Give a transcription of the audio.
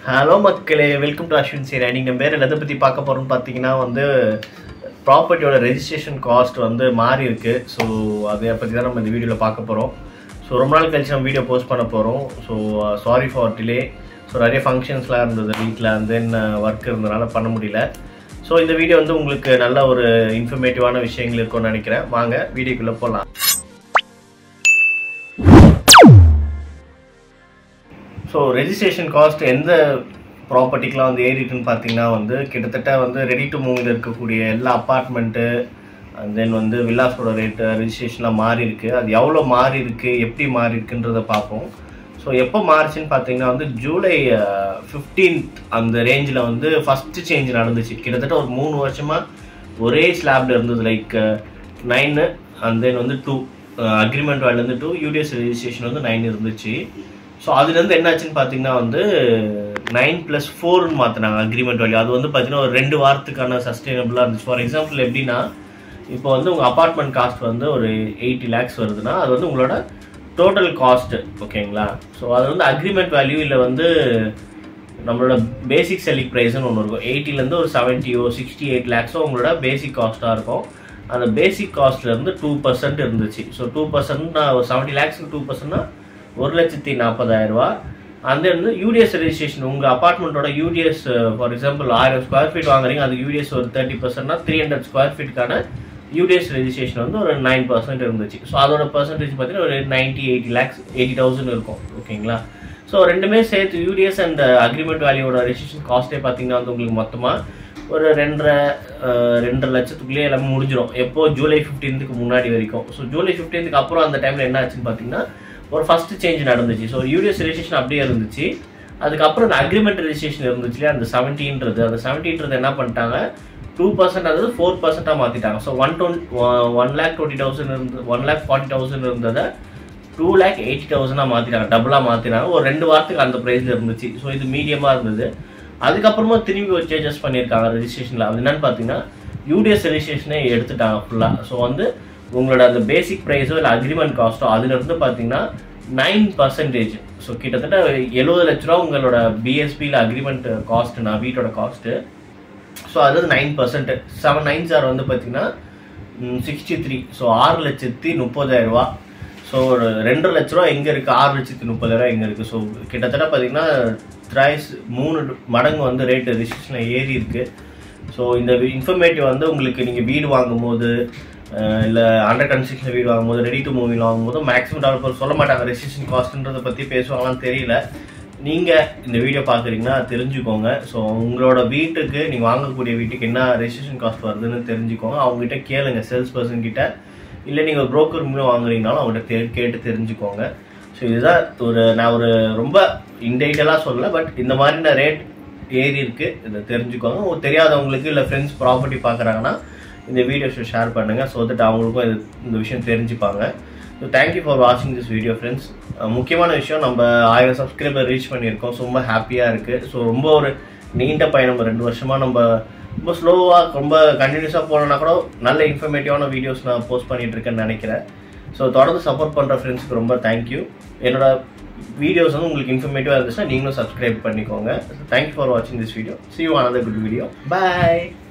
hello மக்களே welcome to Ashwin சீரா நீங்கள் நம்ம பேர் எதை பற்றி பார்க்க போகிறோம்னு பார்த்தீங்கன்னா வந்து ப்ராப்பர்ட்டியோட ரெஜிஸ்ட்ரேஷன் காஸ்ட் வந்து மாறி இருக்கு ஸோ அதை பற்றி தான் நம்ம இந்த வீடியோவில் பார்க்க போகிறோம் ஸோ ரொம்ப நாள் கழிச்சு நம்ம வீடியோ போஸ்ட் பண்ண போகிறோம் so sorry for delay so நிறைய ஃபங்க்ஷன்ஸ்லாம் இருந்தது வீட்டில் அண்ட் தென் ஒர்க் இருந்தனால பண்ண முடியல ஸோ இந்த வீடியோ வந்து உங்களுக்கு நல்ல ஒரு இன்ஃபர்மேட்டிவான விஷயங்கள் இருக்கும்னு நினைக்கிறேன் வாங்க வீடியோக்குள்ளே போகலாம் ஸோ ரெஜிஸ்ட்ரேஷன் காஸ்ட் எந்த ப்ராப்பர்ட்டிக்கெலாம் வந்து ஏறிட்டுன்னு பார்த்தீங்கன்னா வந்து கிட்டத்தட்ட வந்து ரெடி டு மூவில் இருக்கக்கூடிய எல்லா அப்பார்ட்மெண்ட்டு அண்ட் தென் வந்து வில்லாஸோட ரேட்டு ரெஜிஸ்ட்ரேஷன்லாம் மாறி இருக்கு அது எவ்வளோ மாறி இருக்கு எப்படி மாறி இருக்குன்றத பார்ப்போம் ஸோ எப்போ மாறிச்சுன்னு பார்த்தீங்கன்னா வந்து ஜூலை ஃபிஃப்டீன்த் அந்த ரேஞ்சில் வந்து ஃபஸ்ட்டு சேஞ்ச் நடந்துச்சு கிட்டத்தட்ட ஒரு மூணு வருஷமாக ஒரே ஸ்லாப்ல இருந்தது லைக் நைனு அண்ட் தென் வந்து டூ அக்ரிமெண்ட் வேலேருந்து டூ யூடிஎஸ் ரெஜிஸ்ட்ரேஷன் வந்து நைன் இருந்துச்சு ஸோ அதுலேருந்து என்னாச்சுன்னு பார்த்தீங்கன்னா வந்து நைன் ப்ளஸ் ஃபோர்னு மாற்றினாங்க அக்ரிமெண்ட் வேல்யூ அது வந்து பார்த்தீங்கன்னா ஒரு ரெண்டு வாரத்துக்கான சஸ்டைனபிளாக இருந்துச்சு ஃபார் எக்ஸாம்பிள் எப்படின்னா இப்போ வந்து உங்கள் அப்பார்ட்மெண்ட் காஸ்ட் வந்து ஒரு எயிட்டி லேக்ஸ் வருதுன்னா அது வந்து உங்களோட டோட்டல் காஸ்ட்டு ஓகேங்களா ஸோ அது வந்து அக்ரிமெண்ட் வேல்யூ இல்லை வந்து நம்மளோட பேசிக் செல்லிங் ப்ரைஸ்னு ஒன்று இருக்கும் எயிட்டிலேருந்து ஒரு செவன்ட்டியோ சிக்ஸ்டி எயிட் லேக்ஸோ உங்களோட பேசிக் காஸ்ட்டாக இருக்கும் அந்த பேசிக் காஸ்ட்லேருந்து டூ பர்சன்ட் இருந்துச்சு ஸோ டூ பர்சன்ட்னா ஒரு செவன்ட்டி லேக்ஸுக்கு டூ பர்சன்ட்னா ஒரு லட்சத்தி நாற்பதாயிரம் ரூபா அந்த வந்து யூடிஎஸ் ரெஜிஸ்ட்ரேஷன் உங்கள் அப்பார்ட்மெண்ட்டோட யூடிஎஸ் ஃபார் எக்ஸாம்பிள் ஆயிரம் ஸ்கொயர் ஃபீட் வாங்குறீங்க அது யூடிஎஸ் ஒரு தேர்ட்டி பர்சன்ட்னா த்ரீ ஹண்ட்ரட் ஸ்கொயர் ஃபீட்டுக்கான யூடிஎஸ் ரெஜிஸ்ட்ரேஷன் வந்து ஒரு நைன் பர்சன்ட் இருந்துச்சு ஸோ அதோட பர்சன்டேஜ் பார்த்தீங்கன்னா ஒரு ninety eighty lakhs eighty thousand இருக்கும் ஓகேங்களா ஸோ ரெண்டுமே சேர்த்து யூடிஎஸ் அண்ட் அக்ரிமெண்ட் வேல்யூவோட ரெஜிஸ்ட்ரேஷன் காஸ்ட்டே பார்த்தீங்கன்னா வந்து உங்களுக்கு மொத்தமாக ஒரு ரெண்டரை ரெண்டரை லட்சத்துக்குள்ளேயே எல்லாமே முடிஞ்சிடும் எப்போ ஜூலை ஃபிஃப்டீன்த்துக்கு முன்னாடி வரைக்கும் ஸோ ஜூலை ஃபிஃப்டீன்த்துக்கு அப்புறம் அந்த டைமில் என்ன ஆச்சுன்னு பார்த்தீங்கன்னா ஒரு ஃபர்ஸ்ட் சேஞ்ச் நடந்துச்சு ஸோ யூடிஎஸ் ரெஜிஸ்ட்ரேஷன் அப்படியே இருந்துச்சு அதுக்கப்புறம் அந்த அக்ரிமெண்ட் ரெஜிஸ்ட்ரேஷன் இருந்துச்சு இல்லையா அந்த செவன்டீன்றது அந்த செவன்டீன்றது என்ன பண்ணிட்டாங்க டூ பர்சன்ட் அதாவது ஃபோர் பர்சன்ட்டாக மாற்றிட்டாங்க so one twenty one lakh twenty thousand இருந்து ஒன் லேக் ஃபார்ட்டி தௌசண்ட் இருந்ததை டூ லேக் எயிட்டி தௌசண்டாக மாற்றிட்டாங்க டபுளாக மாற்றினாங்க ஒரு ரெண்டு வாரத்துக்கு அந்த ப்ரைஸில் இருந்துச்சு ஸோ இது மீடியமாக இருந்தது அதுக்கப்புறமா திரும்பி ஒரு சேஞ்சஸ் பண்ணியிருக்காங்க ரெஜிஸ்ட்ரேஷனில் அது என்னன்னு பார்த்தீங்கன்னா யூடிஎஸ் ரெஜிஸ்ட்ரேஷனே எடுத்துட்டாங்க ஃபுல்லாக ஸோ வந்து உங்களோட அந்த பேசிக் ப்ரைஸோ இல்லை அக்ரிமெண்ட் காஸ்ட்டோ அதுலேருந்து பார்த்தீங்கன்னா நைன் பர்சன்டேஜ் ஸோ கிட்டத்தட்ட எழுபது லட்ச ரூபா உங்களோட பிஎஸ்பியில் அக்ரிமெண்ட் காஸ்ட் நான் வீட்டோட காஸ்ட்டு ஸோ அது வந்து nine percent seven nine sir வந்து பார்த்தீங்கன்னா சிக்ஸ்டி த்ரீ ஸோ ஆறு லட்சத்தி முப்பதாயிரம் ரூபா ஸோ ஒரு ரெண்டரை லட்ச ரூபா எங்கே இருக்குது ஆறு லட்சத்தி முப்பதாயிரம் எங்கே இருக்குது ஸோ கிட்டத்தட்ட பார்த்தீங்கன்னா த்ரைஸ் மூணு மடங்கு வந்து ரேட்டு ரிஜிஸ்ட்ரேஷனில் ஏறி இருக்குது ஸோ இந்த இன்ஃபர்மேட்டிவ் வந்து உங்களுக்கு நீங்கள் வீடு வாங்கும்போது இல்லை அண்டர் கன்ஸ்ட்ரக்ஷன் வீடு வாங்கும்போது ரெடி டு மூவியில் வாங்கும்போது மேக்ஸிமம் டெவலப்பர் சொல்ல மாட்டாங்க ரெஜிஸ்ட்ரேஷன் காஸ்ட்ன்றதை பற்றி பேசுவாங்களான்னு தெரியல நீங்கள் இந்த வீடியோ பார்க்குறீங்கன்னா தெரிஞ்சுக்கோங்க ஸோ உங்களோட வீட்டுக்கு நீங்கள் வாங்கக்கூடிய வீட்டுக்கு என்ன ரெஜிஸ்ட்ரேஷன் காஸ்ட் வருதுன்னு தெரிஞ்சுக்கோங்க அவங்ககிட்ட கேளுங்க சேல்ஸ் பர்சன் கிட்ட இல்லை நீங்கள் ப்ரோக்கர் மூலம் வாங்குறீங்கனாலும் அவங்ககிட்ட தே கேட்டு தெரிஞ்சுக்கோங்க ஸோ இதுதான் ஒரு நான் ஒரு ரொம்ப இன்டெய்டலாக சொல்லலை பட் இந்த மாதிரியான ரேட் ஏறி இருக்கு இதை தெரிஞ்சுக்கோங்க தெரியாதவங்களுக்கு இல்லை ஃப்ரெண்ட்ஸ் ப்ராப்பர்ட்டி பார்க்குறாங்கன்னா இந்த வீடியோஸை ஷேர் பண்ணுங்கள் ஸோ தட் அவங்களுக்கும் இது இந்த விஷயம் தெரிஞ்சுப்பாங்க ஸோ தேங்க்யூ ஃபார் வாட்சிங் திஸ் வீடியோ ஃப்ரெண்ட்ஸ் முக்கியமான விஷயம் நம்ம ஆயிரம் சப்ஸ்கிரைபர் ரீச் பண்ணியிருக்கோம் ஸோ ரொம்ப ஹாப்பியாக இருக்குது ஸோ ரொம்ப ஒரு நீண்ட பயணம் ரெண்டு வருஷமாக நம்ம ரொம்ப ஸ்லோவாக ரொம்ப கண்டினியூஸாக போனோன்னா கூட நல்ல இன்ஃபர்மேட்டிவான வீடியோஸ் நான் போஸ்ட் பண்ணிட்டு இருக்கேன்னு நினைக்கிறேன் ஸோ தொடர்ந்து சப்போர்ட் பண்ணுற ஃப்ரெண்ட்ஸ்க்கு ரொம்ப தேங்க்யூ என்னோட வீடியோஸ் வந்து உங்களுக்கு இன்ஃபர்மேட்டிவாக இருந்துச்சுன்னா நீங்களும் சப்ஸ்கிரைப் பண்ணிக்கோங்க தேங்க்யூ ஃபார் வாட்சிங் this video see you another good video bye